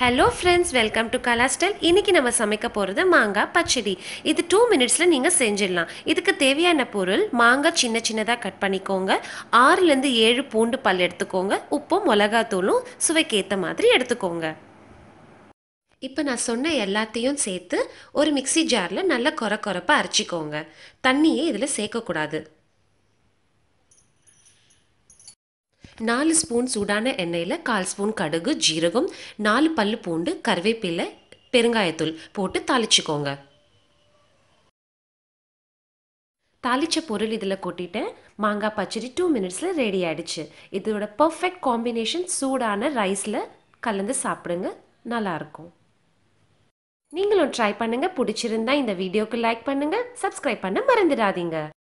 hello friends welcome to Kala style இன்னைக்கு நம்ம சமைக்க போகிறது மாங்காய் பச்சடி இது டூ மினிட்ஸில் நீங்கள் செஞ்சிடலாம் இதுக்கு தேவையான பொருள் மாங்காய் சின்ன சின்னதாக கட் பண்ணிக்கோங்க ஆறுலேருந்து ஏழு பூண்டு பல் எடுத்துக்கோங்க உப்பும் மிளகாத்தூளும் சுவைக்கு ஏற்ற மாதிரி எடுத்துக்கோங்க இப்போ நான் சொன்ன எல்லாத்தையும் சேர்த்து ஒரு மிக்ஸி ஜாரில் நல்லா கொர கொரப்பாக அரைச்சிக்கோங்க தண்ணியே இதில் சேர்க்கக்கூடாது நாலு ஸ்பூன் சூடான எண்ணெயில் கால் ஸ்பூன் கடுகு ஜீரகம் நாலு பல்லு பூண்டு கருவேப்பிலை பெருங்காயத்தூள் போட்டு தாளிச்சுக்கோங்க தாளிச்ச பொருள் இதில் கொட்டிட்டேன் மாங்காய் பச்சடி டூ மினிட்ஸில் ரெடி ஆயிடுச்சு இதோட பர்ஃபெக்ட் காம்பினேஷன் சூடான ரைஸில் கலந்து சாப்பிடுங்க நல்லாயிருக்கும் நீங்களும் ட்ரை பண்ணுங்கள் பிடிச்சிருந்தா இந்த வீடியோக்கு லைக் பண்ணுங்கள் சப்ஸ்கிரைப் பண்ண மறந்துடாதீங்க